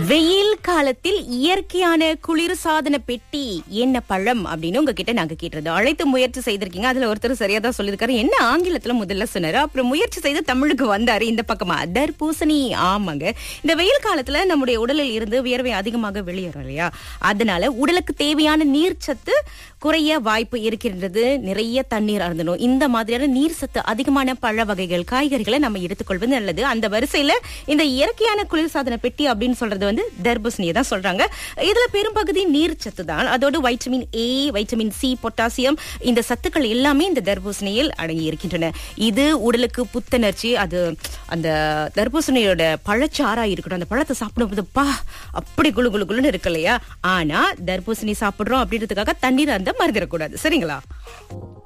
வெயில் காலத்தில் இயற்கையான குளிர்சாதன பெட்டி என்ன பழம் அப்படின்னு உங்ககிட்ட நாங்க கேட்டது அழைத்து முயற்சி செய்திருக்கீங்க அதுல ஒருத்தர் சரியா தான் சொல்லியிருக்காரு என்ன ஆங்கிலத்துல முதல்ல சொன்னாரு அப்புறம் முயற்சி செய்து தமிழுக்கு வந்தாரு இந்த பக்கமா தர்பூசணி ஆமாங்க இந்த வெயில் காலத்துல நம்முடைய உடலில் இருந்து வியர்வை அதிகமாக வெளியேறும் இல்லையா அதனால உடலுக்கு தேவையான நீர்ச்சத்து குறைய வாய்ப்பு இருக்கின்றது நிறைய தண்ணீர் அருந்தணும் இந்த மாதிரியான நீர் சத்து அதிகமான பழ வகைகள் காய்கறிகளை நம்ம எடுத்துக்கொள்வது நல்லது அந்த வரிசையில இந்த இயற்கையான குளிர்சாதன பெட்டி அப்படின்னு சொல்றது வந்து தர்பூசணியை தான் சொல்றாங்க இதுல பெரும்பகுதி நீர் சத்து தான் அதோடு vitamin A vitamin C potassium இந்த சத்துக்கள் எல்லாமே இந்த தர்பூசணியில் அடங்கி இருக்கின்றன இது உடலுக்கு புத்துணர்ச்சி அது அந்த தர்பூசணியோட பழச்சாரா இருக்கட்டும் அந்த பழத்தை சாப்பிடும்போது பா அப்படி குளு குளு குளுன்னு இருக்கு இல்லையா ஆனா தர்பூசணி சாப்பிடுறோம் அப்படின்றதுக்காக தண்ணீர் அந்த மருந்திடக்கூடாது சரிங்களா